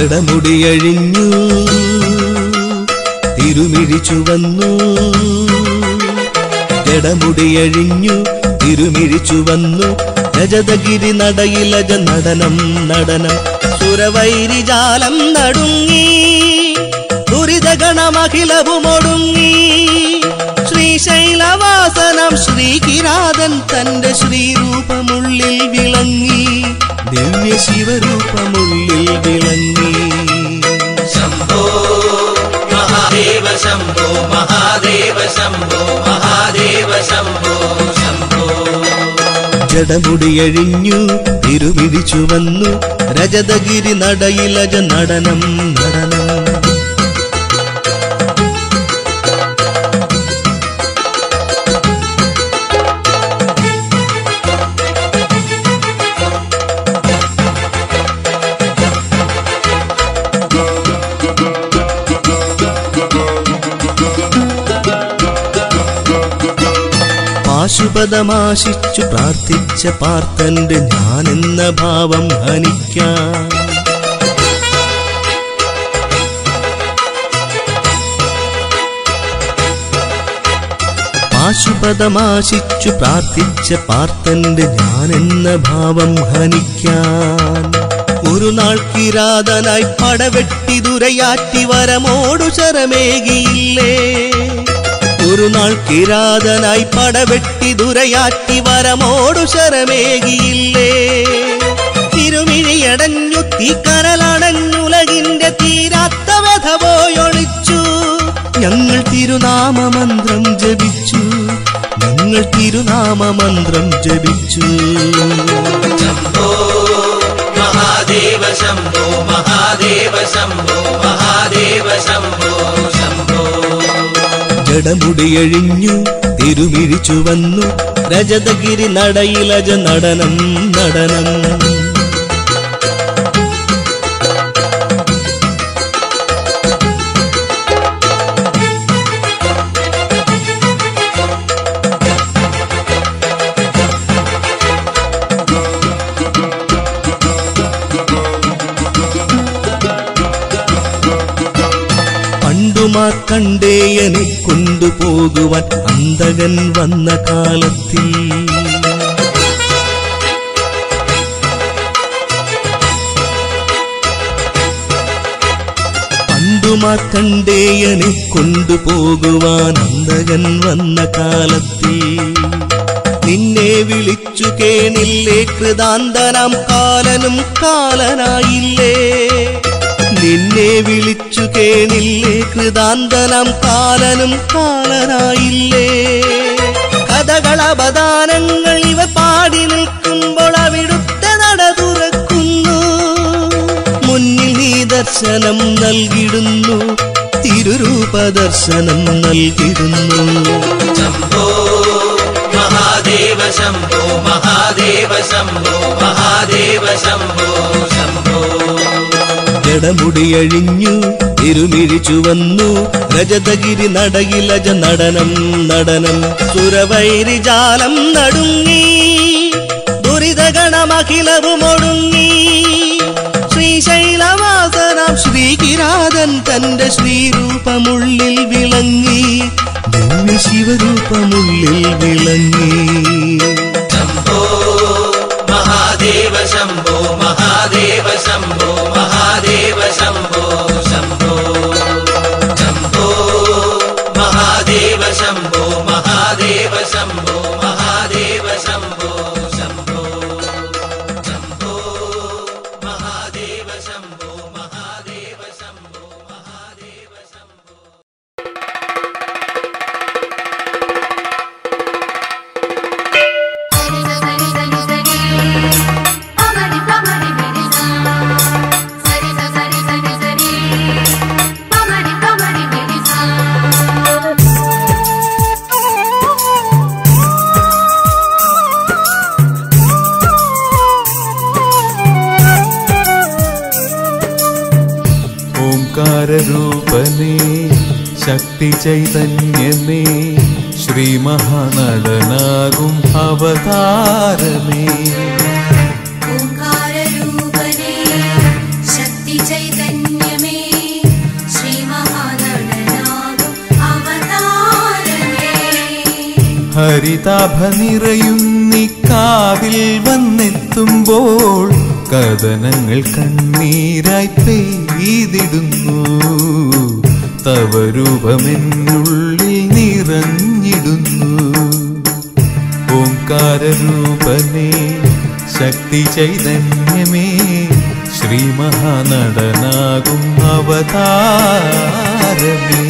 ജടമുടിയഴിഞ്ഞു തിരുമിഴി ചുവന്നു ജടമുടിയഴിഞ്ഞു തിരുമിഴി ചുവന്നു രജതഗിരി നടയിലജ നടനം നടനം സുരവൈരിജാലം നടുങ്ങി ദുരിതഗണമഖിലവുമൊടുങ്ങി ശ്രീശൈലവാസനം ശ്രീകിരാതൻ തന്റെ ശ്രീരൂപമുള്ളിൽ വിളങ്ങി ദിവ്യ ശിവരൂപമുള്ളിൽ വിളങ്ങി शम्भो महादेव शम्भो महादेव शम्भो महादेव शम्भो शम्भो ജടമുടിയഴിഞ്ഞു തിരുമിഴി ചുവന്നു രജതഗിരി നടയിലജ നടനം നടനം പാശുപതമാശിച്ചു പ്രാർത്ഥിച്ച പാർത്തന്റെ ഞാനെന്ന ഭാവം ഹനിക്കാം പാശുപതമാശിച്ചു പ്രാർത്ഥിച്ച പാർത്തന്റെ ഞാനെന്ന ഭാവം ഹനിക്കാൻ ഒരു നാൾ കിരാതനായി പടവെട്ടി ദുരയാറ്റി വരമോടു ശരമേകിയില്ലേ ഒരു നാൾ കിരാതനായി പടവെട്ടി ദുരയാറ്റി വരമോടു ശരമേകിയില്ലേ തിരുമിഴിയടഞ്ഞു തീക്കനലടഞ്ഞുലകിന്റെ തീരാത്ത വ്യഥ പോയൊളിച്ചു ഞങ്ങൾ തിരുനാമമന്ത്രം ജപിച്ചു ഞങ്ങൾ തിരുനാമമന്ത്രം ജപിച്ചു शम्भो महादेव शम्भो महादेव शम्भो महादेव शम्भो शम्भो ജടമുടിയഴിഞ്ഞു തിരുമിഴി ചുവന്നു രജതഗിരി നടയിലജ നടനം നടനം പണ്ടുമാ കണ്ടേയനെ കൊണ്ടുപോകുവാൻ അന്തകൻ വന്ന കാലത്തിൽ പണ്ടുമാ കണ്ടേയനെ കൊണ്ടുപോകുവാൻ അന്തകൻ വന്ന കാലത്തിൽ നിന്നെ വിളിച്ചു കേണില്ലേ കൃതാന്തനാം കാലനും കാലനായില്ലേ നിന്നെ വിളിച്ചു കേണില്ലേ കൃതാന്തനം കാലനും കാലനായില്ലേ കഥകളപദാനങ്ങൾ ഇവ പാടി നിൽക്കുമ്പോൾ അവിടുത്തെ നട തുറക്കുന്നു മുന്നിൽ നീ ദർശനം നൽകിടുന്നു തിരുരൂപ ദർശനം നൽകിടുന്നു शम्भो महादेव शम्भो महादेव शम्भो महादेव शम्भो शम्भो ജടമുടിയഴിഞ്ഞു തിരുമിഴി ചുവന്നു രജതഗിരി നടയിലജ നടനം നടനം സുരവൈരിജാലം നടുങ്ങി ദുരിതഗണമഖിലവുമൊടുങ്ങി ശ്രീശൈലവാസനാം ശ്രീകിരാതൻ തന്റെ ശ്രീരൂപമുള്ളിൽ വിളങ്ങി ദിവ്യ ശിവരൂപമുള്ളിൽ വിളങ്ങി शम्भो महादेव शम्भो महादेव शम्भो महादेव शम्भो शम्भो शम्भो महादेव शम्भो महादेव शम्भो महादेव शम्भो शम्भो शम्भो महादेव शम्भो महादेव शम्भो महादेव शम्भो సరి సరి సరి సరి పమరి పమరి బిరిసా సరి సరి సరి సరి పమరి పమరి బిరిసా ഓംകാരൂപനേ ശക്തി ചൈതന്യമേ ശ്രീമഹാനടനാകും അവതാരമേ ఓంకార రూపనే శక్తి చైతన్య ഹരിതാഭ നിറയുന്നി കാവിൽ വന്നെത്തുമ്പോൾ കഥനങ്ങൾ കണ്ണീരായി പെയ്തിടുന്നു തവ രൂപമെന്നുള്ളിൽ നിറഞ്ഞിടുന്നു ഓംകാരൂപനേ ശക്തി ചൈതന്യമേ ശ്രീ മഹാനടനാകും അവതാരമേ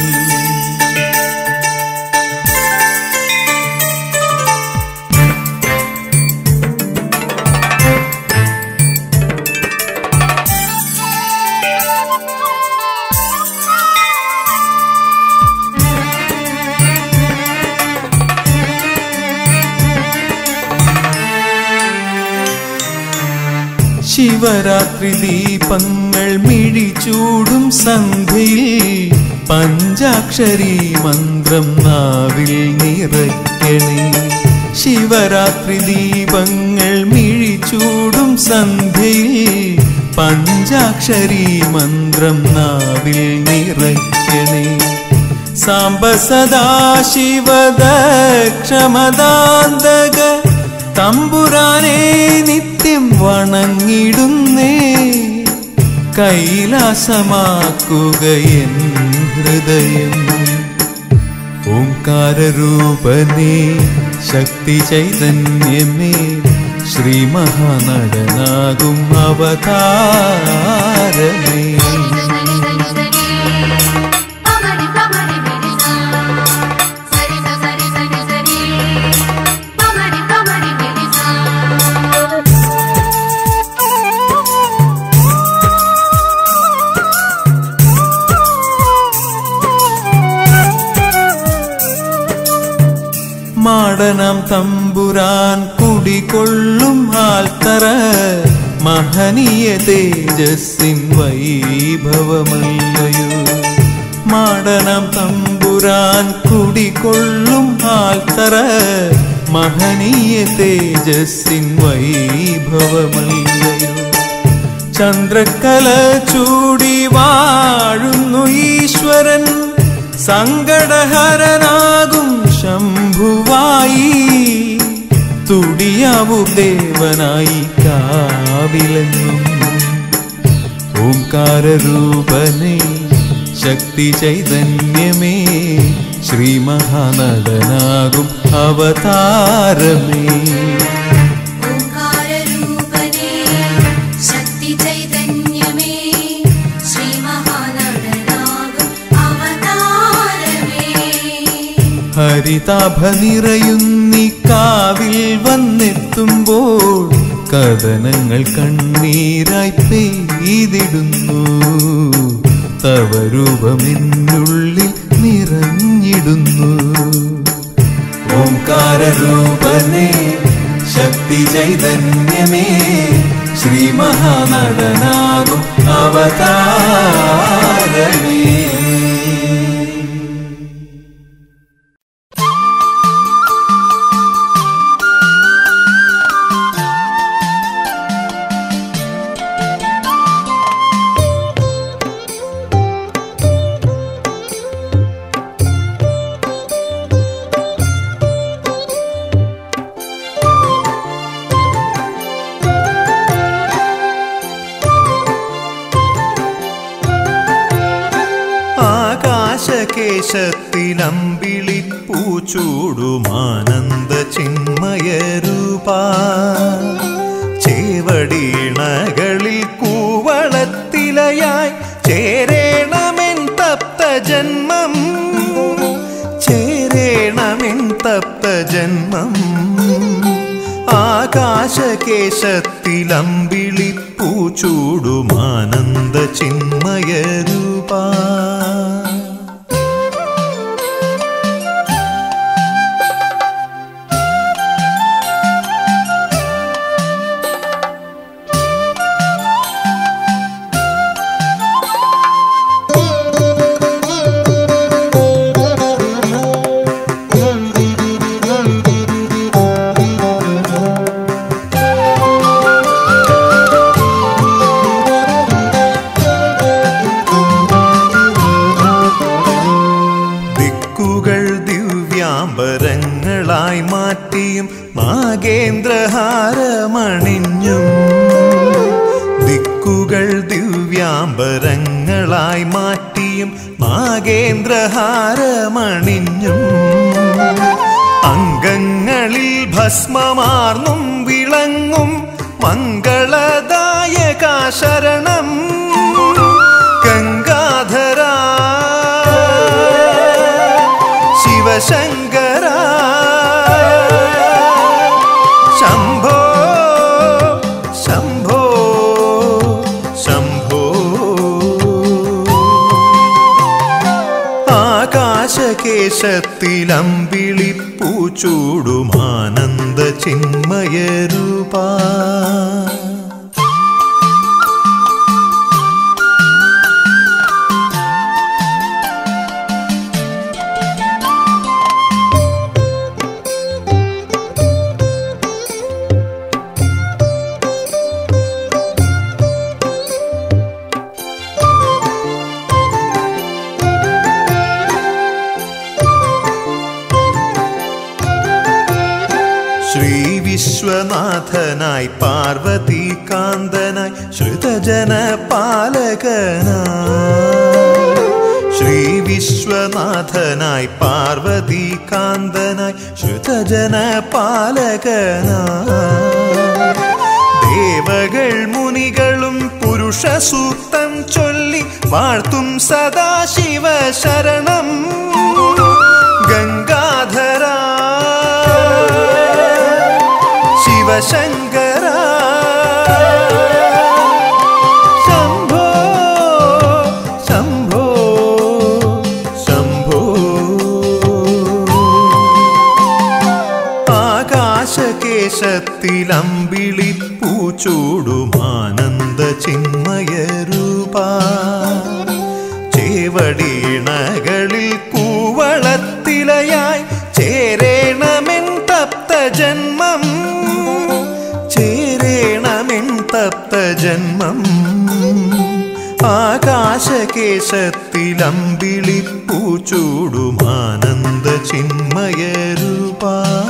ശിവരാത്രി ദീപങ്ങൾ മിഴിച്ചൂടും സന്ധ്യയിൽ പഞ്ചാക്ഷരി മന്ത്രം നാവിൽ നിറയ്ക്കണേ ശിവരാത്രി ദീപങ്ങൾ മിഴിച്ചൂടും സന്ധ്യയിൽ പഞ്ചാക്ഷരി മന്ത്രം നാവിൽ നിറയ്ക്കണേ സാംബ സദാശിവദക്ഷമദാന്തക തമ്പുരാനെ നിത്യം വണങ്ങിടുന്നേ കൈലാസമാക്കുക എൻ ഹൃദയം ഓംകാരൂപനേ ശക്തി ചൈതന്യമേ ശ്രീ മഹാനടനാകും അവതാരമേ పమడి పమడి బిడిసా సరి సరి సరి సరి పమడి పమడి బిడిసా മാടനം തമ്പുരാൻ കുടികൊള്ളും ആൽത്തറ മഹനീയ തേജസ്സിൻ വൈഭവമല്ലയോ മാടനം തമ്പുരാൻ കുടികൊള്ളും ആൽത്തറ മഹനീയ തേജസ്സിൻ വൈഭവമല്ലയോ ചന്ദ്രക്കല ചൂടി വാഴുന്നു ഈശ്വരൻ സങ്കടഹരനാകും ശംഭുവായി തുടിയാവു ദേവനായി കാവിലെന്നും ഓംകാരൂപനേ ശക്തി ചൈതന്യമേ ശ്രീ മഹാനടനാകും അവതാരമേ ఓంకారరూపనే శక్తి చైతన్యమే శ్రీ మహానడనాగం అవతారమే ഹരിതാഭ നിറയുന്നി കാവിൽ വന്നെത്തുമ്പോൾ കഥനങ്ങൾ കണ്ണീരായി പെയ്തിടുന്നു തവ രൂപമെന്നുള്ളിൽ നിറഞ്ഞിടുന്നു ഓംകാരൂപനേ ശക്തി ചൈതന്യമേ ശ്രീ മഹാനടനാകും അവതാരമേ ആകാശകേശത്തിലമ്പിളിപ്പൂച്ചൂടുമാനന്ദ ചിന്മയരൂപ ചേവടീണകളിൽ കൂവളത്തിലയായി ചേരേണമെൻ തപ്ത ജന്മം ചേരേണമെൻ തപ്ത ജന്മം ആകാശകേശത്തിലമ്പിളിപ്പൂച്ചൂടുമാനന്ദ ചിന്മയരൂപ മാറ്റിയും നാഗേന്ദ്രഹാരമണിഞ്ഞും ദിക്കുകൾ ദിവ്യാംബരങ്ങളായി മാറ്റിയും നാഗേന്ദ്രഹാരമണിഞ്ഞും അംഗങ്ങളിൽ ഭസ്മമാർന്നും വിളങ്ങും മംഗളദായക ശരണം ഗംഗാധര ശിവശങ്കര ശംഭോ ശംഭോ ശംഭോ ആകാശകേശത്തിലമ്പിളിപ്പൂ ചൂടുമാനന്ദ ചിന്മയരൂപാ ശ്രീ വിശ്വനാഥനായി പാർവതി കാന്തനായി ശ്രുതജന പാലകനായി ശ്രീ വിശ്വനാഥനായി പാർവതി കാന്തനായി ശ്രുതജന പാലകനായി ദേവകൾ മുനികളും പുരുഷ സൂക്തം ചൊല്ലി വാഴ്ത്തും സദാശിവ ശരണം ഗംഗാധര ശിവശങ്കര ശംഭോ ശംഭോ ശംഭോ ആകാശകേശത്തിലമ്പിളിപ്പൂ ചൂടുമാനന്ദ ചിന്മയരൂപ ചേവടീണകളിൽ കൂവളത്തിലയായി ചേരേണമെൻ തപ്ത ജന്മം ചേരേണമെൻ തപ്ത ജന്മം ആകാശകേശത്തിലമ്പിളിപ്പൂ ചൂടുമാനന്ദ ചിന്മയരൂപ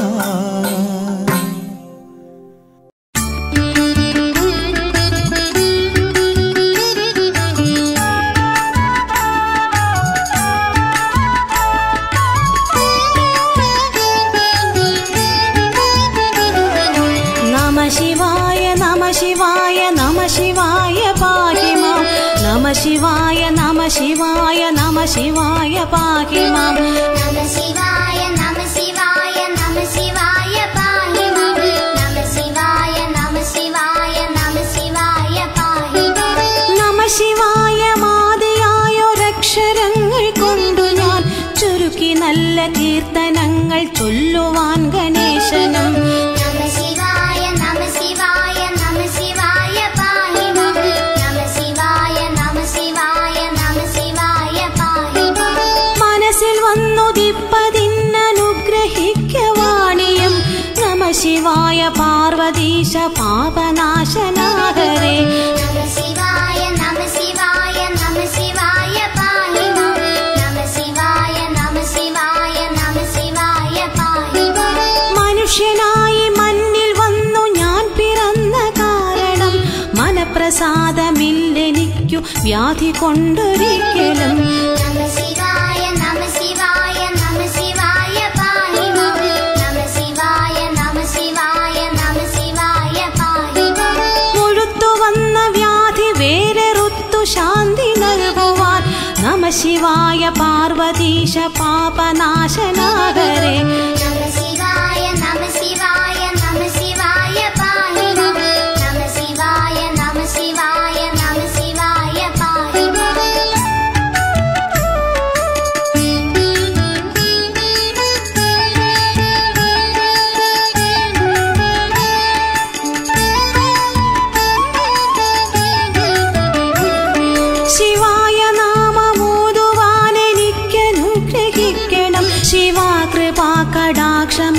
നമ ശിവായ നമ ശിവായ നമ ശിവായ പാഹി മാം നമ ശിവായ നമ ശിവായ നമ ശിവായ പാഹി മാം നമ ശിവായ നമ ശിവായ നമ ശിവായ പാഹി മാം നമ ശിവായ നമ ശിവായ നമ ശിവായ പാഹി മാം നമ ശിവായ മാതയായൊരക്ഷരങ്ങൾ കൊണ്ടു ഞാൻ ചുരുക്കി നല്ല കീർത്തനങ്ങൾ ചൊല്ലുവാൻ ഗണേശനും നമ ശിവായ നമ ശിവായ നമ ശിവായ പാഹി മാം നമ ശിവായ നമ ശിവായ നമ ശിവായ പാഹി മാം മനസ്സിൽ വന്നുദിപ്പതിന്നനുഗ്രഹിക്കവാണിയും നമ ശിവായ പാർവതീശ പാപനാശനാകരേ നമ ശിവായ നമ ശിവായ നമ ശിവായ പാഹി മാം നമ ശിവായ നമ ശിവായ നമ ശിവായ പാഹി മാം മനുഷ്യനായി മണ്ണിൽ വന്നു ഞാൻ പിറന്ന കാരണം മനപ്രസാദമില്ലെനിക്കു വ്യാധി കൊണ്ടൊരിക്കലും നമ ശിവായ നമ ശിവായ നമ ശിവായ പാഹി മാം നമ ശിവായ നമ ശിവായ നമ ശിവായ പാഹി മാം മുഴുത്തു വന്ന വ്യാധി വേറെ ഋത്തു ശാന്തി നൽകുവാൻ നമ ശിവായ പാർവതീശ പാപനാശനാകരേ നമ ശിവായ നമ ശിവായ നമ ശിവായ പാഹി മാം നമ ശിവായ നമ ശിവായ നമ ശിവായ പാഹി മാം ശിവായ നാമമോതുവാൻ എനിക്കനുഗ്രഹിക്കണം ശിവാകൃപാ കടാക്ഷം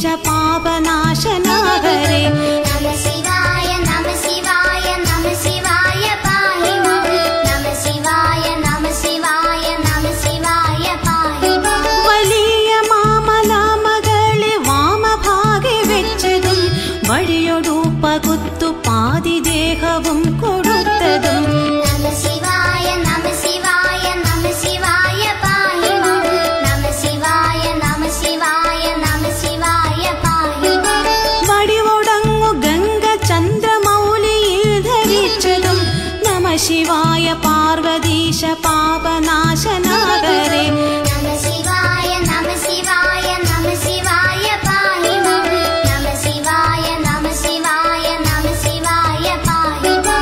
पापनाशनागरे नम शिवाय नम शिवाय नम शिवाय पाहि मां नम शिवाय नम शिवाय नम शिवाय पाहि मां വലിയ മാമലാമകളെ വാമഭാഗെ വെച്ചതും വഴിയൊടുപ്പകുത്തു പാതിദേഹവും കൊടുത്തതും नम शिवाय नम शिवाय नम शिवाय पाहि मां नम शिवाय नम शिवाय नम शिवाय पाहि मां വടിവൊടങ്ങു ഗംഗ ചന്ദ്രമൗലിയിൽ ധരിച്ചതും നമ ശിവായ പാർവതീശ പാപനാശനാകരെ नम शिवाय नम शिवाय नम शिवाय पाहि मां नम शिवाय नम शिवाय नम शिवाय पाहि मां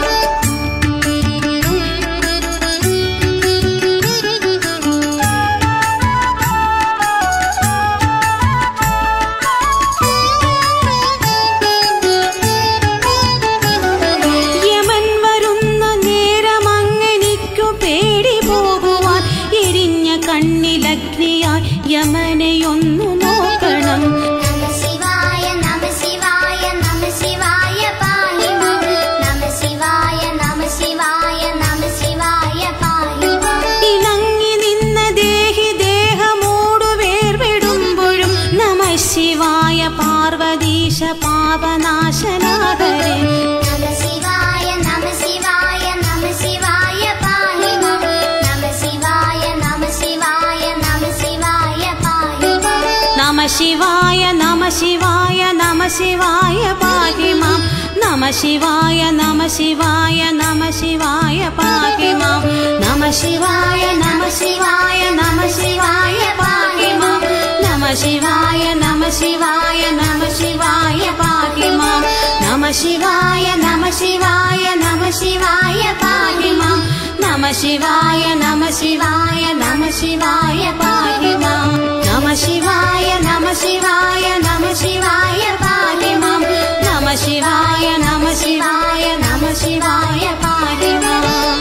യമൻ വരുന്ന നേരമങ്ങനിക്കു പേടി പോകുവാൻ എരിഞ്ഞ കണ്ണിലഗ്നിയായി യമനെയൊന്നു നോക്കണം नम शिवाय नम शिवाय नम शिवाय पाहि मां नम शिवाय नम शिवाय नम शिवाय पाहि मां ഇണങ്ങി നിന്ന ദേഹി ദേഹമോടു വേർപെടുമ്പോഴും നമ ശിവായ പാർവതീശ പാപനാശനാകരെ नम शिवाय नम शिवाय नम शिवाय पाहि मां नम शिवाय नम शिवाय नम शिवाय पाहि मां നമ ശിവായ നമ ശിവായ നമ ശിവായ പാഹി മാം നമ ശിവായ നമ ശിവായ നമ ശിവായ പാഹി മാം നമ ശിവായ നമ ശിവായ നമ ശിവായ പാഹി മാം നമ ശിവായ നമ ശിവായ നമ ശിവായ പാഹി മാം നമ ശിവായ നമ ശിവായ നമ ശിവായ പാഹി മാം നമ ശിവായ നമ ശിവായ നമ ശിവായ പാഹി മാം നമ ശിവായ നമ ശിവായ നമ ശിവായ പാഹി മാം നമ ശിവായ നമ ശിവായ നമ ശിവായ പാഹി മാം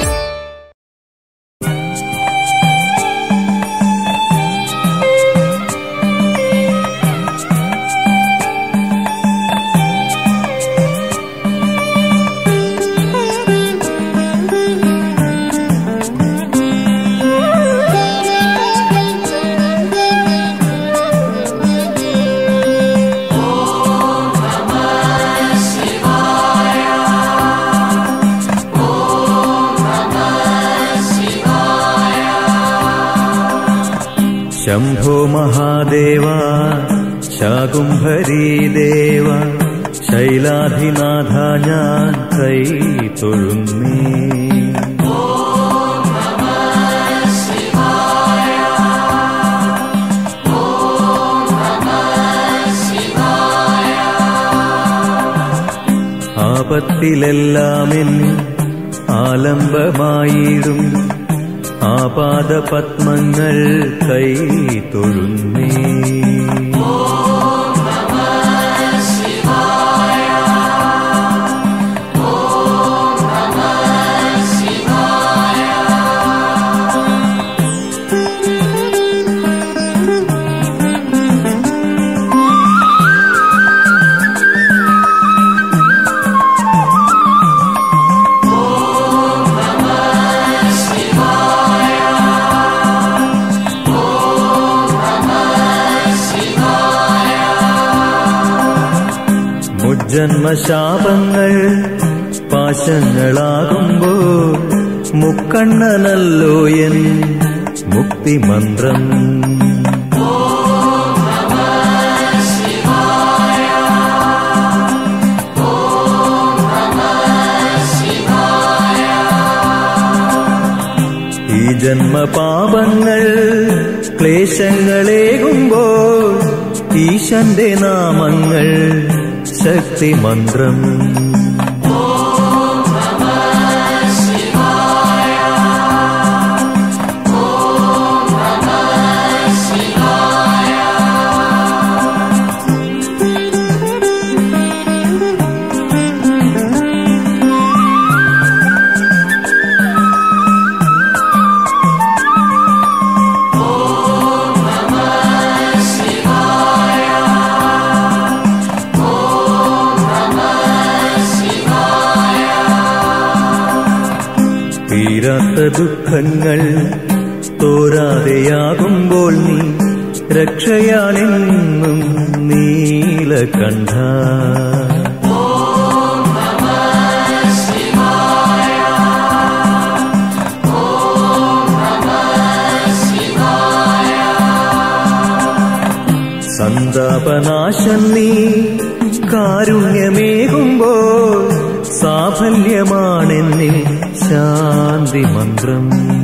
ശംഭോ മഹാദേവ ശാകുംഭരീദേവ ശൈലാധിനാഥ ഞാൻ കൈ തൊഴുന്നേ ആപത്തിലെല്ലാമെൻ ആലംബമായിടും ആപാദപത്മങ്ങൾ കൈ തൊഴുന്നേ മുജ്ജന്മശാപങ്ങൾ പാശങ്ങളാകുമ്പോൾ മുക്കണ്ണനല്ലോ എൻ മുക്തിമന്ത്രം ഈ ജന്മപാപങ്ങൾ ക്ലേശങ്ങളേകുമ്പോൾ ഈശന്റെ നാമങ്ങൾ ശക്തിമന്ത്രം തീരാത്ത ദുഃഖങ്ങൾ തോരാതെയാകുമ്പോൾ നീ രക്ഷയാണെന്നും നീലകണ്ഠ സന്താപനാശം നീ കാരുണ്യമേകുമ്പോൾ സാഫല്യമാണെന്നിൽ ശാന്തി മന്ത്രം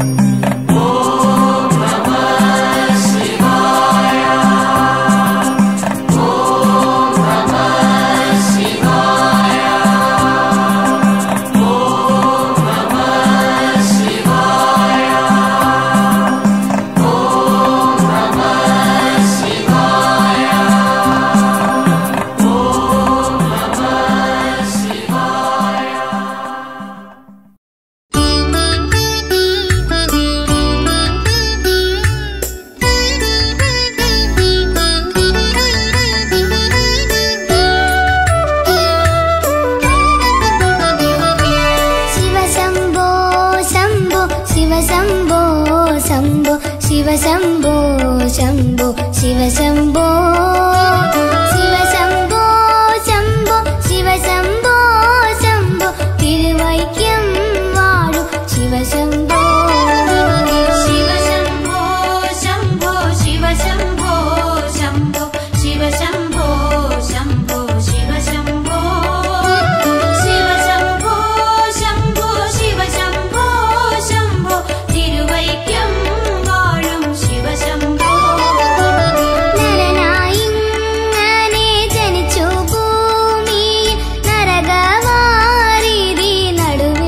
ശിവശംഭോ ശംഭോ ശിവശംഭോ ശംഭോ ശിവശംഭോ ശംഭോ ശിവശംഭോ ശിവശംഭോ ശംഭോ ശിവശംഭോ ശംഭോ തിരുവൈക്കം വാഴും ശിവശംഭോ ശിവശംഭോ ശംഭോ ശിവശംഭോ ശംഭോ ശിവശംഭോ ശംഭോ ശിവശംഭോ ശിവശംഭോ ശംഭോ ശിവശംഭോ ശംഭോ തിരുവൈക്കം വാഴും ശിവശംഭോ നരനായിങ്ങനെ ജനിച്ചു ഭൂമിയിൽ നരകവാരിധി നടുവിൽ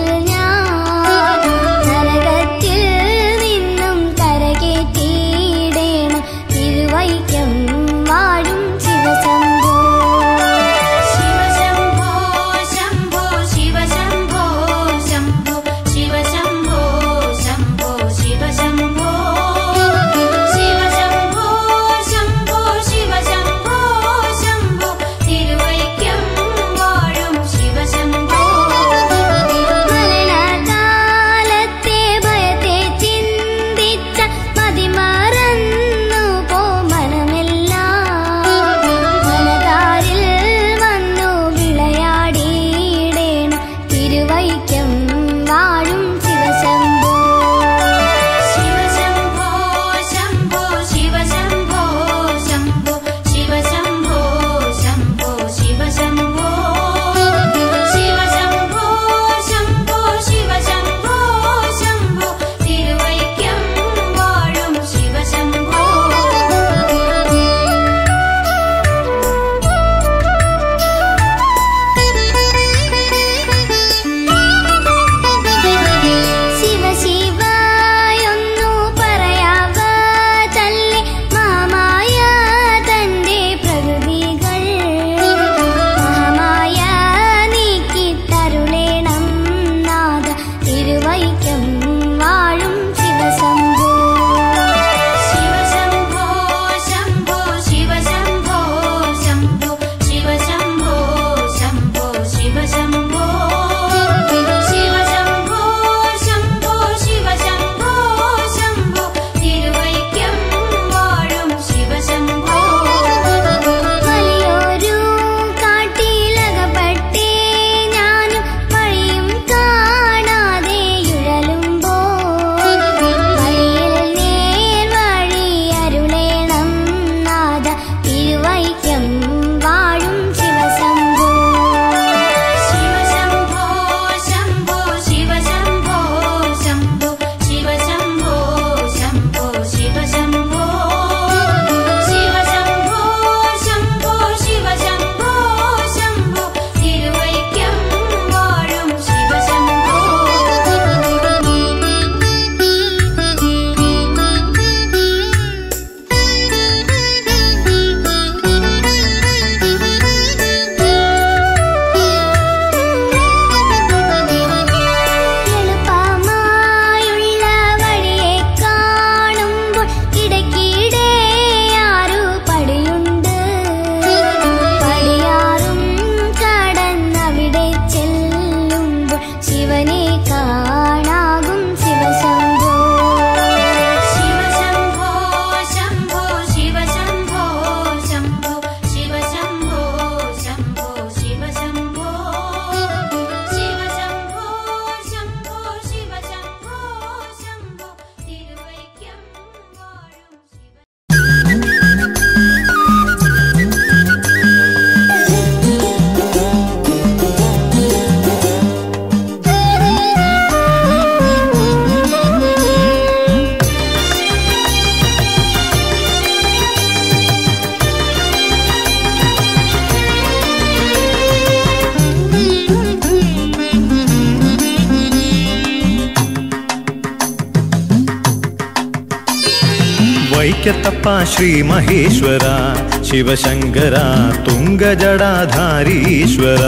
വൈക്കത്തപ്പ ശ്രീ മഹേശ്വര ശിവശങ്കര തുങ്കജടാധാരീശ്വര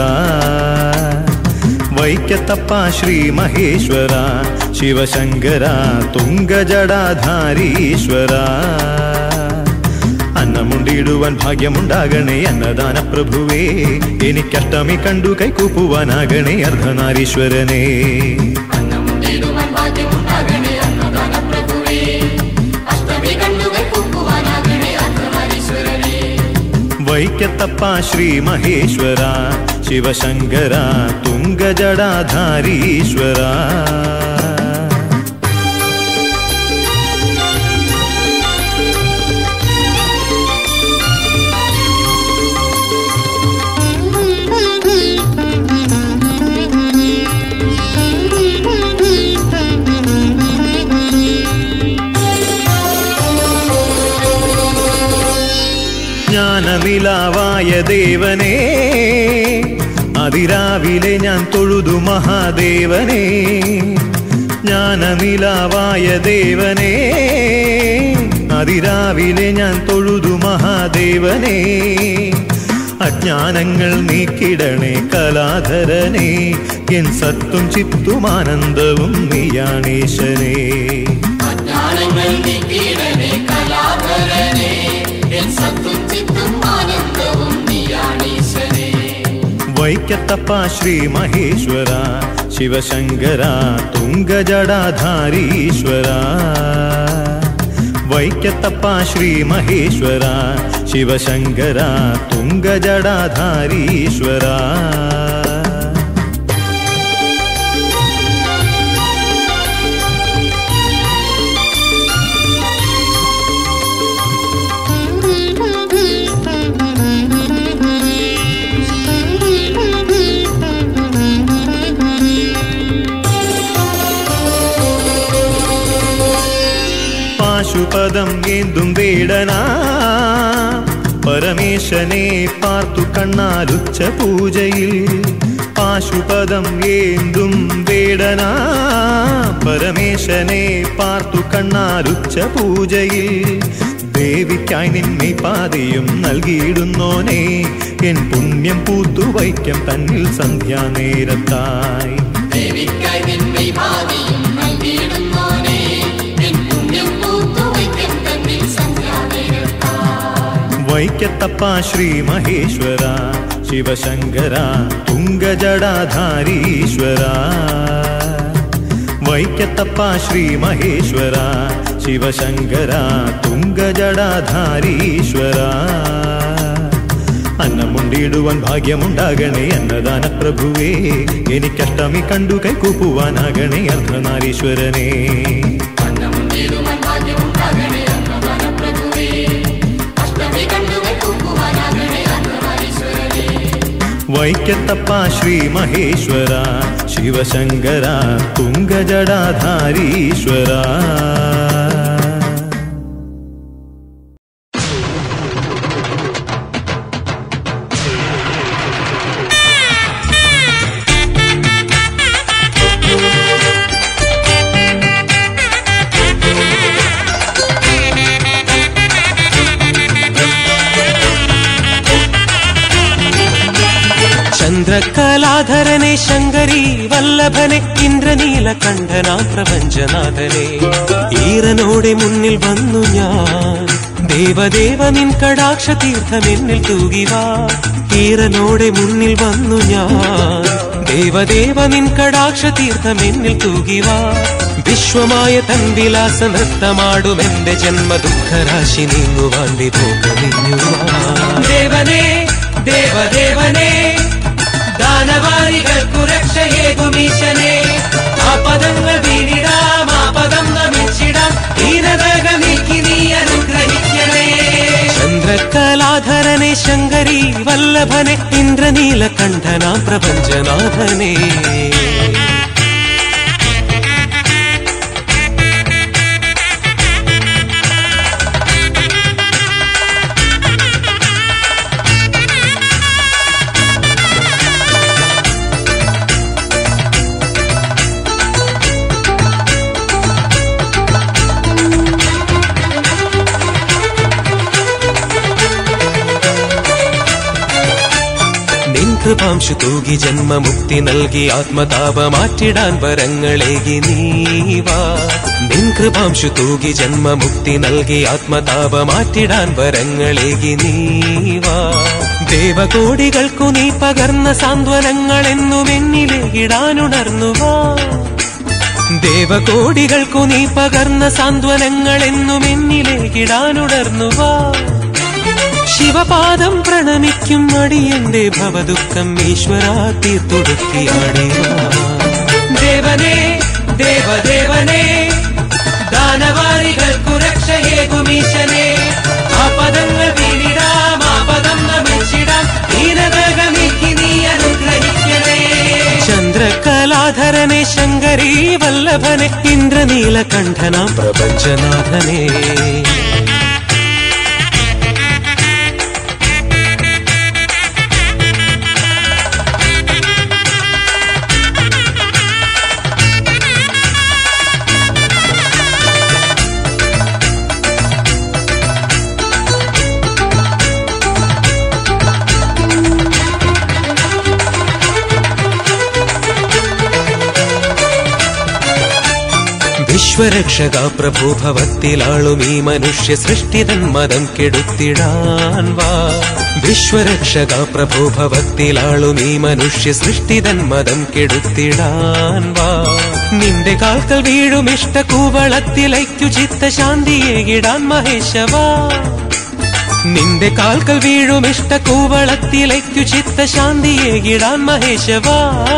വൈക്കത്തപ്പ ശ്രീ മഹേശ്വര ശിവശങ്കര തുങ്കജടാധാരീശ്വര അന്നമുണ്ടിടുവാൻ ഭാഗ്യമുണ്ടാകണേ അന്നദാന പ്രഭുവേ എനിക്കഷ്ടമി കണ്ടു കൈകൂപ്പുവാനാകണേ അർദ്ധനാരീശ്വരനേ അന്നമുണ്ടിടുവാൻ ഭാഗ്യമുണ്ടാകണേ അന്നദാന പ്രഭുവേ അഷ്ടമി കണ്ണുകൾ പൂക്കുവാനാകണേ അർദ്ധനാരീശ്വരനേ വൈക്കത്തപ്പ ശ്രീ മഹേശ്വര ശിവശങ്കര തുങ്കജടാധാരീശ്വര ജ്ഞാനനിലാവായ ദേവനേ അതിരാവിലെ ഞാൻ തൊഴുതു മഹാദേവനേ ജ്ഞാനനിലാവായ ദേവനേ അതിരാവിലെ ഞാൻ തൊഴുതു മഹാദേവനേ അജ്ഞാനങ്ങൾ നീക്കിടണേ കലാധരനേ എൻ സത്തും ചിത്തുമാനന്ദവും നീയാണീശനേ അജ്ഞാനങ്ങൾ നീക്കിയിടണേ കലാധരനേ എൻ സത്തും ചിത്തും ആനന്ദവും നീയാണീശനേ വൈക്കത്തപ്പ ശ്രീ മഹേശ്വര ശിവശങ്കര തുങ്കജടാധാരീശ്വര വൈക്കത്തപ്പ ശ്രീ മഹേശ്വര ശിവശങ്കര തുങ്കജടാധാരീശ്വര പാശുപദം ഏന്തും വേടനാ പരമേശനെ പാർത്തു കണ്ണാലുച്ച പൂജയിൽ പാശുപദം ഏന്തും വേടനാ പരമേശനെ പാർത്തു കണ്ണാലുച്ച പൂജയിൽ ദേവിക്കായി നിന്നെ പാതയും നൽകിയിടുന്നോനെ എൻ പുണ്യം പൂത്തുവയ്ക്കം തന്നിൽ സന്ധ്യാനേരത്തായി ദേവിക്കായി നിന്നെ ഭാവിയും നൽകിയിടുന്നോനേ എൻ പുണ്യം പൂത്തുവയ്ക്കും തന്നിൽ സന്ധ്യാനേരത്തായി വൈക്കത്തപ്പ ശ്രീ മഹേശ്വര ശിവശങ്കര തുങ്കജടാധാരീശ്വര വൈക്കത്തപ്പ ശ്രീ മഹേശ്വര ശിവശങ്കര തുങ്കജടാധാരീശ്വര അന്നമുണ്ടിടുവാൻ ഭാഗ്യമുണ്ടാകണേ അന്നദാന പ്രഭുവേ എനിക്കഷ്ടമി കണ്ടു കൈകൂപ്പുവാനാകണേ അർദ്ധനാരീശ്വരനേ അന്നമുണ്ടിടുവാൻ ഭാഗ്യമുണ്ടാകണേ അന്നദാന പ്രഭുവേ അഷ്ടമി കണ്ണുകൾ പൂക്കുവാനാകണേ അർദ്ധനാരീശ്വരനേ വൈക്കത്തപ്പ ശ്രീ മഹേശ്വര ശിവശങ്കര തുങ്കജടാധാരീശ്വര ചന്ദ്രകലാധരനെ ശങ്കരി വല്ലഭനെ ഇന്ദ്രനീലകണ്ഠനാ പ്രപഞ്ചനാഥനെ ഈറനോടെ മുന്നിൽ വന്നു ഞാൻ ദേവദേവ നിൻ കടാക്ഷ തീർത്ഥം എന്നിൽ തൂകിവാ ഈറനോടെ മുന്നിൽ വന്നു ഞാൻ ദേവദേവ നിൻ കടാക്ഷ തീർത്ഥം എന്നിൽ തൂകിവാ വിശ്വമായ തൻ വിലാസ നൃത്തമാടും എന്റെ ജന്മ ദുഃഖരാശി നീങ്ങുവാൻ വിഭോഗമിഞ്ഞുവാ ദേവനേ ദേവദേവനേ ദാനവാരികൾക്കു രക്ഷയേകുമീശനെ ആ പദങ്ങൾ വീണിടാം ആ പദം നമിച്ചിടാം ദീനതക നീക്കി നീ അനുഗ്രഹിക്കണേ ചന്ദ്രകലാധരനെ ശങ്കരി വല്ലഭനെ ഇന്ദ്രനീലകണ്ഠനാം പ്രപഞ്ചനാഥനെ കൃപാംശു തൂകി ജന്മമുക്തി നൽകി ആത്മതാപ മാറ്റിടാൻ വരങ്ങളേകി നീവാ നിൻ കൃപാംശു തൂകി ജന്മമുക്തി നൽകി ആത്മതാപ മാറ്റിടാൻ വരങ്ങളേകി നീവാ ദേവകോടികൾക്കു നീ പകർന്ന സാന്ത്വനങ്ങൾ എന്നും എന്നിലേകിടാനുണർന്നുവാ ദേവകോടികൾക്കു നീ പകർന്ന സാന്ത്വനങ്ങൾ എന്നും എന്നിലേകിടാനുണർന്നുവാ ശിവപാദം പ്രണമിക്കും അടിയന്റെ ഭവദുഃഖം ഈശ്വര തീർത്തൊടുക്കിയാടിവാ ദേവനേ ദേവദേവനേ ദാനവാരികൾക്കു രക്ഷയേകുമീശനെ ആ പദങ്ങൾ വീണിടാം ആ പദം നമിച്ചിടാം ദീനതകമിക്ക് നീ അനുഗ്രഹിക്കണേ ചന്ദ്രകലാധരനെ ശങ്കരീ വല്ലഭനെ ഇന്ദ്രനീലകണ്ഠനാം പ്രപഞ്ചനാഥനെ വിശ്വരക്ഷക പ്രഭു ഭവത്തിലാളും ഈ മനുഷ്യ സൃഷ്ടിതൻ മതം കെടുത്തിടാൻ വാ വിശ്വരക്ഷക പ്രഭു ഭവത്തിലാളും ഈ മനുഷ്യ സൃഷ്ടിതൻ മതം കെടുത്തിടാൻ വാ നിന്റെ കാൽക്കൽ വീഴും ഇഷ്ട കൂവളത്തിലയ്ക്കു ചിത്തശാന്തിയേകിടാൻ മഹേശവാ നിന്റെ കാൽക്കൽ വീഴും ഇഷ്ട കൂവളത്തിലയ്ക്കു ചിത്തശാന്തിയേകിടാൻ മഹേശവാ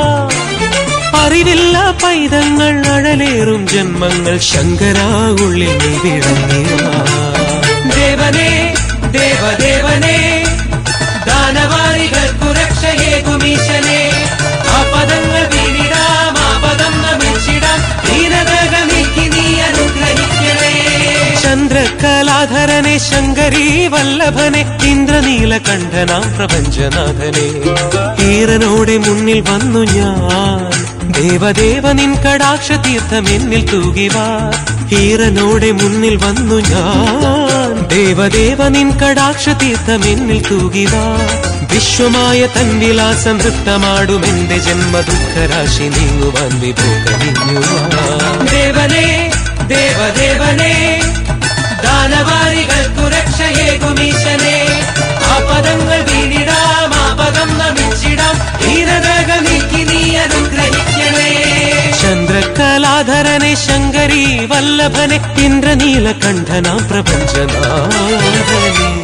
അറിവില്ല പൈതങ്ങൾ അഴലേറും ജന്മങ്ങൾ ശങ്കരാ ഉള്ളിൽ നീ വിളങ്ങിവാ ദേവനേ ദേവദേവനേ ദാനവാരികൾക്കു രക്ഷയേകുമീശനെ ആ പദങ്ങൾ വീണിടാം ആ പദം നമിച്ചിടാം ദീനതകമിക്ക് നീ അനുഗ്രഹിക്കണേ ചന്ദ്രകലാധരനെ ശങ്കരീ വല്ലഭനെ ഇന്ദ്രനീലകണ്ഠനാം പ്രപഞ്ചനാഥനെ ഈറനോടെ മുന്നിൽ വന്നു ഞാൻ ദേവദേവ നിൻ കടാക്ഷ തീർത്ഥം എന്നിൽ തൂകിവാ ഈറനോടെ മുന്നിൽ വന്നു ഞാൻ ദേവദേവ നിൻ കടാക്ഷ തീർത്ഥം എന്നിൽ തൂകിവാ വിശ്വമായ തൻ വിലാസം നൃത്തമാടും എന്റെ ജന്മ ദുഃഖരാശി നീങ്ങുവാൻ വിഭോ കനിഞ്ഞുവാ ദേവനേ ദേവദേവനേ ദാനവാരികൾക്കു രക്ഷയേകുമീശനെ ആ പദങ്ങൾ വീണിടാം ആ പദം നമിച്ചിടാം ധീരതകമിക്ക് നീ അനുഗ്രഹിക്കണേ ചന്ദ്രകലാധരനെ ശങ്കരീ വല്ലഭനെ ഇന്ദ്രനീലകണ്ഠനാം പ്രപഞ്ചനാഥനെ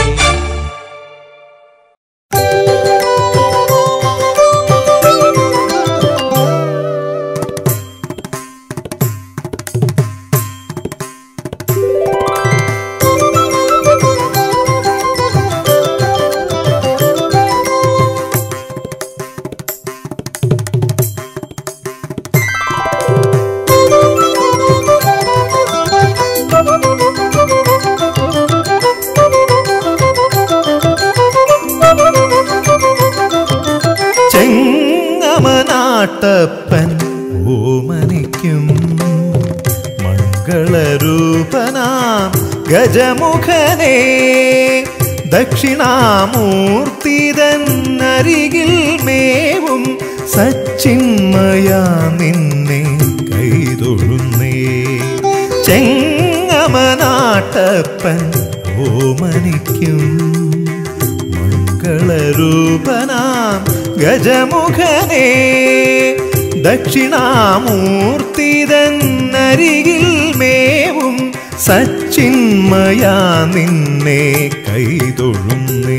ചെങ്ങമനാട്ടപ്പൻ ഓമനിക്കും മംഗളരൂപനാം ഗജമുഖനേ ദക്ഷിണാമൂർത്തിതന്നരികിൽ മേവും സച്ചിന്മയാ നിന്നെ കൈതൊഴുന്നേ ചെങ്ങമനാട്ടപ്പൻ ഓമനിക്കും മംഗളരൂപനാം ഗജമുഖനേ ദക്ഷിണാമൂർത്തിതന്നരികിൽ മേവും സച്ചിന്മയാ നിന്നെ കൈതൊഴുന്നേ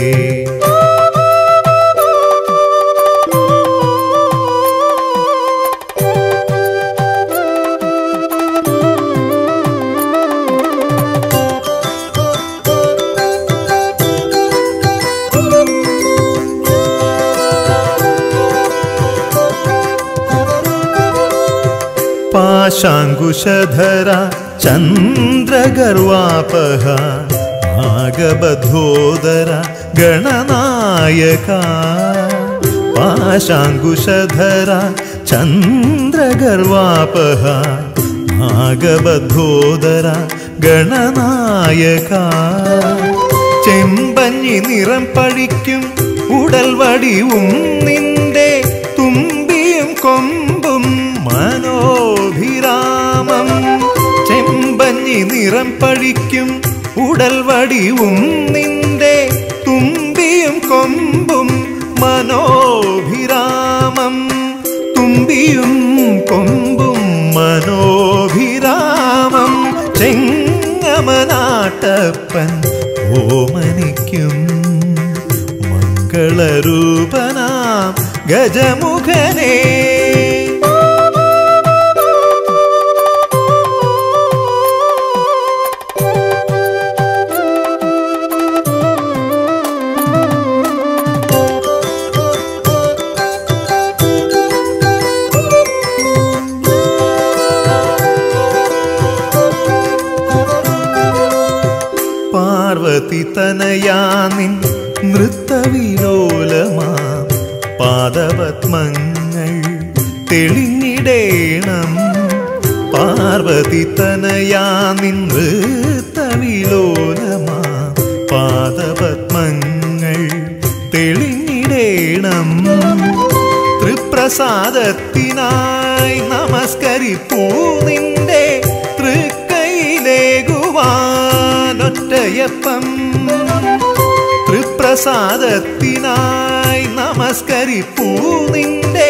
പാശാങ്കുശധര ചന്ദ്രഗർവാപഹ നാഗബധോദര ഗണനായക പാശാങ്കുശധര ചന്ദ്രഗർവാപഹ നാഗബധോദര ഗണനായക ചെമ്പഞ്ഞി നിറം പഴിക്കും ഉടൽ വടിവും നിന്റെ തുമ്പിയും കൊമ്പും മനോഭിരാമം ചെമ്പഞ്ഞി നിറം പഴിക്കും ഉടൽ വടിവും നിന്റെ തുമ്പിയും കൊമ്പും മനോഭിരാമം തുമ്പിയും കൊമ്പും മനോഭിരാമം ചെങ്ങമനാട്ടപ്പൻ ഓമനിക്കും മംഗളരൂപനാം ഗജമുഖനേ പാർവതി തനയാനിൻ നൃത്തവിലോലമാ പാദപത്മങ്ങൾ തെളിഞ്ഞിടേണം പാർവതി തനയാനിൻ നൃത്തവിലോലമാ പാദപത്മങ്ങൾ തെളിഞ്ഞിടേണം തൃപ്രസാദത്തിനായി നമസ്കരിപ്പൂ നിന്റെ തൃക്കൈലേകുവാനൊറ്റയപ്പം തൃപ്രസാദത്തിനായി നമസ്കരിപ്പൂ നിന്റെ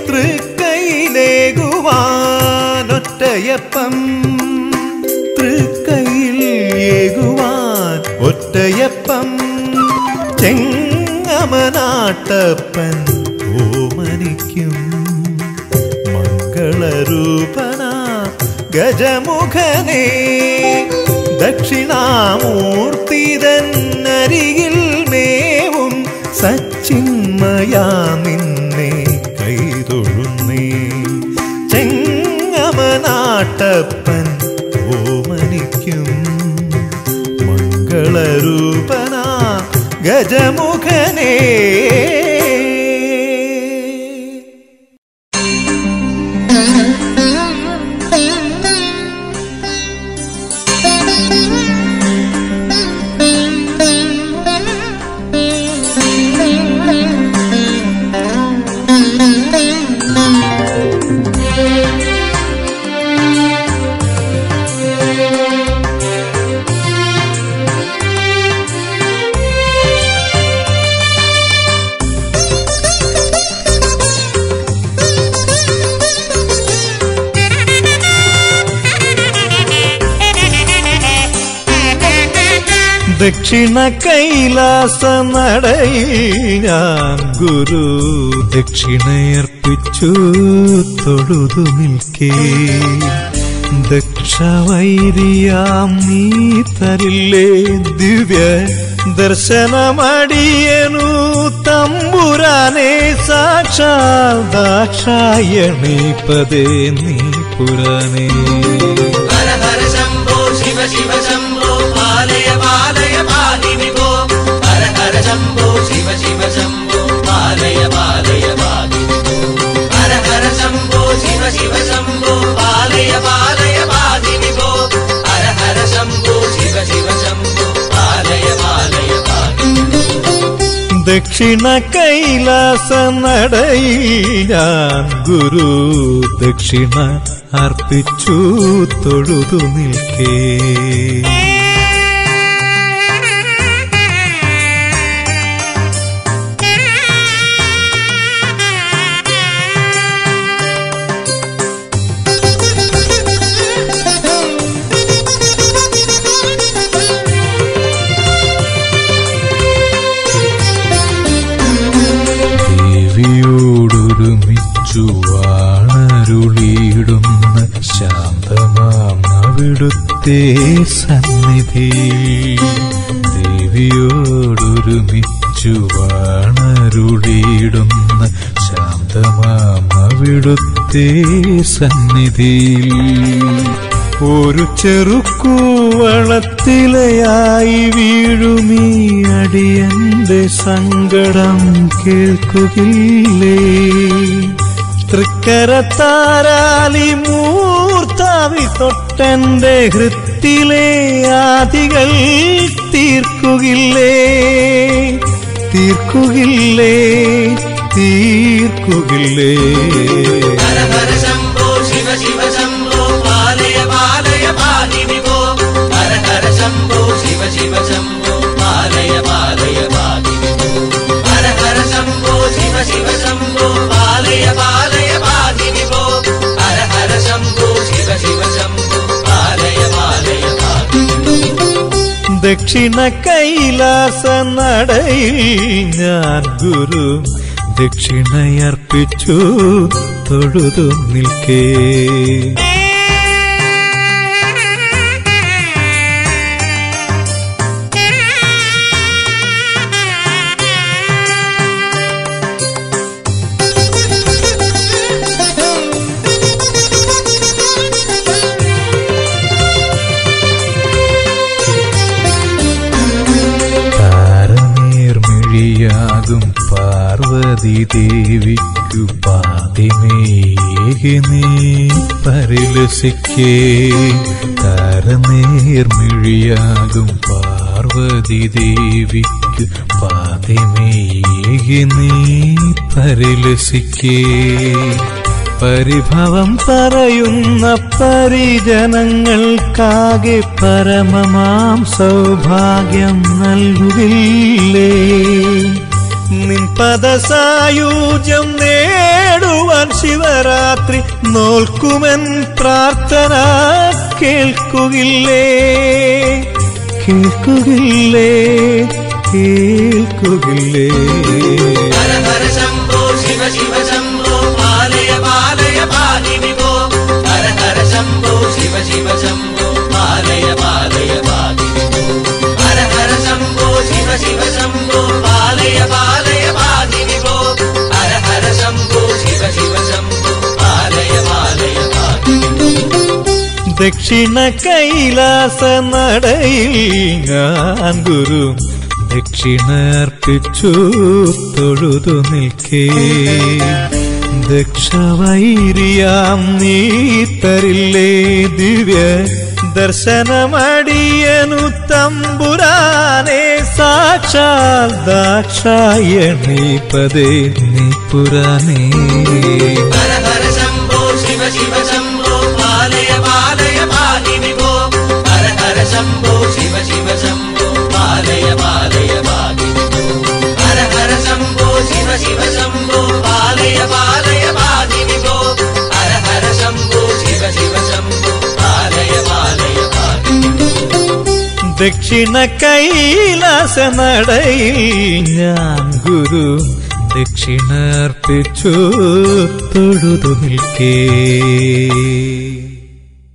തൃക്കൈലേകുവാനൊറ്റയപ്പം തൃക്കൈയിൽ ഏകുവാൻ ഒറ്റയപ്പം ചെങ്ങമനാട്ടപ്പൻ ഓമനിക്കും മംഗളരൂപന ഗജമുഖനേ ദക്ഷിണാമൂർത്തിതന്നരികിൽ മേവും സച്ചിന്മയാ നിന്നെ കൈതൊഴുന്നേ ചെങ്ങമനാട്ടപ്പൻ ഓമനിക്കും മംഗളരൂപന ഗജമുഖനേ ദക്ഷിണ കൈലാസ നടയിൽ ഞാൻ ഗുരു ദക്ഷിണയർപ്പിച്ചു തൊഴുതു നിൽക്കേ ദക്ഷവൈരിയാം നീ തരില്ലേ ദിവ്യ ദർശനമടിയനു തമ്പുരാനെ സാക്ഷാൽ ദാക്ഷായണീപദേ നീ പുരാനേ ഹര ഹര ശംഭോ ശിവ ശിവ ശംഭോ പാലയ പാലയ പാലി വിഭോ ഹര ഹര ശംഭോ ശിവ ശിവ ശംഭോ പാലയ പാലയ പാലി വിഭോ ഹര ഹര ശംഭോ ശിവ ശിവ ശംഭോ പാലയ പാലയ പാലി വിഭോ ഹര ഹര ശംഭോ ശിവ ശിവ ശംഭോ പാലയ പാലയ പാലി ദക്ഷിണ കൈലാസ നടയിൽ ഞാൻ ഗുരു ദക്ഷിണ അർപ്പിച്ചു തൊഴുതു നിൽക്കേ ദേവിയോടൊരുമിച്ചു വാണരുളിയിടുന്ന ശാന്തമാം അവിടുത്തെ സന്നിധി ദേവിയോടൊരുമിച്ചു വാണരുളിയിടുന്ന ശാന്തമാം അവിടുത്തെ സന്നിധിയിൽ ഒരു ചെറുക്കൂവളത്തിലയായി വീഴുമീ അടിയന്റെ സങ്കടം കേൾക്കുകില്ലേ തൃക്കരത്താരാലി മൂർത്താവി തൊട്ടന്റെ ഹൃത്തിലെ ആദികൾ തീർക്കുകില്ലേ തീർക്കുകില്ലേ തീർക്കുകില്ലേ ഹര ഹര ശംഭോ ശിവ ശിവ ശംഭോ പാലയ പാലയ പാഹി വിഭോ ഹര ഹര ശംഭോ ശിവ ശിവ ശംഭോ പാലയ പാലയ പാഹി വിഭോ ഹര ഹര ശംഭോ ശിവ ശിവ ശംഭോ പാലയ പാലയ പാഹി വിഭോ ഹര ഹര ശംഭോ ശിവ ശിവ ശംഭോ പാലയ പാലയ പാഹി ദക്ഷിണ കൈലാസ നടയിൽ ഞാൻ ഗുരു ദക്ഷിണയർപ്പിച്ചു തൊഴുതു നിൽക്കേ താരനേർമിഴിയാകും പാർവതി ദേവിക്കു പാതിമേകി നീ പരിലസിക്കേ താരനേർമിഴിയാകും പാർവതി ദേവിക്കു പാതിമേകി നീ പരിലസിക്കേ പരിഭവം പറയുന്ന പരിജനങ്ങൾക്കാകെ പരമമാം സൗഭാഗ്യം നൽകുകില്ലേ നിൻ പദസായൂജ്യം നേടുവാൻ ശിവരാത്രി നോൽക്കുമെൻ പ്രാർത്ഥന കേൾക്കുകില്ലേ കേൾക്കുകില്ലേ കേൾക്കുകില്ലേ ഹര ഹര ശംഭോ ശിവ ശിവ ശംഭോ പാലയ പാലയ പാഹി വിഭോ ഹര ഹര ശംഭോ ശിവ ശിവ ശംഭോ പാലയ പാലയ പാഹി വിഭോ ഹര ഹര ശംഭോ ശിവ ശിവ ശംഭോ പാലയ പാലയ പാഹി വിഭോ ഹര ഹര ശംഭോ ശിവ ശിവ ശംഭോ പാലയ പാലയ പാഹി ദക്ഷിണ കൈലാസ നടയിൽ ഞാൻ ഗുരു ദക്ഷിണർപ്പിച്ചു തൊഴുതു നിൽക്കേ ദക്ഷവൈരിയാം നീ തരില്ലേ ദിവ്യ ദർശനമടിയനു തമ്പുരാനെ സാക്ഷാൽ ദാക്ഷായണി പദേ നീ പുരാനേ ഹര ഹര ശംഭോ ശിവ ശിവ ശംഭോ പാലയ പാലയ പാഹി വിഭോ ഹര ഹര ശംഭോ ശിവ ശിവ ശംഭോ പാലയ പാലയ പാഹി വിഭോ ഹര ഹര ശംഭോ ശിവ ശിവ ശംഭോ പാലയ പാലയ പാഹി വിഭോ ഹര ഹര ശംഭോ ശിവ ശിവ ശംഭോ പാലയ പാലയ പാഹി ദക്ഷിണ കൈലാസ നടയിൽ ഞാൻ ഗുരു ദക്ഷിണർപ്പിച്ചു തൊഴുതു നിൽക്കേ